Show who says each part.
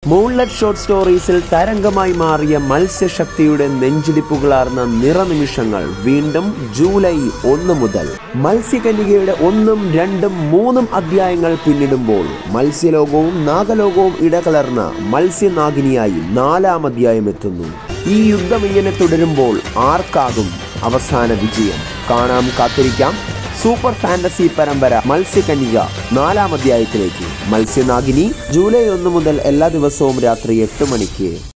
Speaker 1: moonlet short സ്റ്റോറീസിൽ തരംഗമായി മാറിയ മത്സ്യശക്തിയുടെ നെഞ്ചിടിപ്പുകളാർന്ന നിറനിമിഷങ്ങൾ വീണ്ടും July ഒന്ന് മുതൽ മത്സ്യകന്യകയുടെ ഒന്നും രണ്ടും മൂന്നും അധ്യായങ്ങൾ പിന്നിടുമ്പോൾ മത്സ്യലോകവും നാഗലോകവും ഇടകലർന്ന മത്സ്യനാഗിനിയായി നാലാം അധ്യായം എത്തുന്നു ഈ യുദ്ധം ഇങ്ങനെ തുടരുമ്പോൾ ആർക്കാകും അവസാന വിജയം കാണാം കാത്തിരിക്കാം സൂപ്പർ ഫാന്റസി പരമ്പര മത്സ്യകന്യക നാലാം അധ്യായത്തിലേക്ക് മത്സ്യനാഗിനി ജൂലൈ ഒന്ന് മുതൽ എല്ലാ ദിവസവും രാത്രി എട്ട് മണിക്ക്